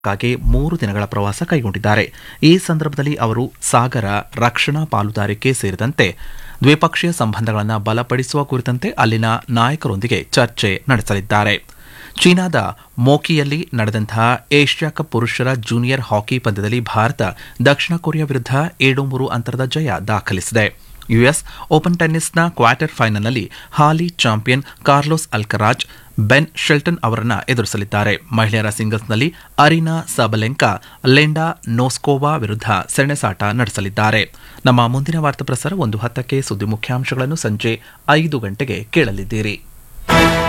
ಗಾಗಿ ಮೂರು ದಿನಗಳ ಪ್ರವಾಸ ಕೈಗೊಂಡಿದ್ದಾರೆ ಈ ಸಂದರ್ಭದಲ್ಲಿ ಅವರು ಸಾಗರ ರಕ್ಷಣಾ ಪಾಲುದಾರಿಕೆ ಸೇರಿದಂತೆ ದ್ವಿಪಕ್ಷೀಯ ಸಂಬಂಧಗಳನ್ನು ಬಲಪಡಿಸುವ ಕುರಿತಂತೆ ಅಲ್ಲಿನ ನಾಯಕರೊಂದಿಗೆ ಚರ್ಚೆ ನಡೆಸಲಿದ್ದಾರೆ ಚೀನಾದ ಮೋಕಿಯಲ್ಲಿ ನಡೆದಂತಹ ಏಷ್ಯಾ ಕಪ್ ಪುರುಷರ ಜೂನಿಯರ್ ಹಾಕಿ ಪಂದ್ಯದಲ್ಲಿ ಭಾರತ ದಕ್ಷಿಣ ಕೊರಿಯಾ ವಿರುದ್ಧ ಏಳು ಮೂರು ಅಂತರದ ಜಯ ದಾಖಲಿಸಿದೆ ಯುಎಸ್ ಓಪನ್ ಟೆನ್ನಿಸ್ನ ಕ್ವಾರ್ಟರ್ ಫೈನಲ್ನಲ್ಲಿ ಹಾಲಿ champion Carlos Alcaraz Ben Shelton ಅವರನ್ನ ಎದುರಿಸಲಿದ್ದಾರೆ ಮಹಿಳೆಯರ ಸಿಂಗಲ್ಸ್ನಲ್ಲಿ ಅರಿನಾ ಸಬಲೆಂಕಾ ಲೆಂಡಾ ನೋಸ್ಕೋವಾ ವಿರುದ್ಧ ಸೆಣಸಾಟ ನಡೆಸಲಿದ್ದಾರೆ ನಮ್ಮ ಮುಂದಿನ ವಾರ್ತಾ ಪ್ರಸಾರ ಒಂದು ಹತ್ತಕ್ಕೆ ಸುದ್ದಿ ಮುಖ್ಯಾಂಶಗಳನ್ನು ಸಂಜೆ ಐದು ಗಂಟೆಗೆ ಕೇಳಲಿದ್ದೀರಿ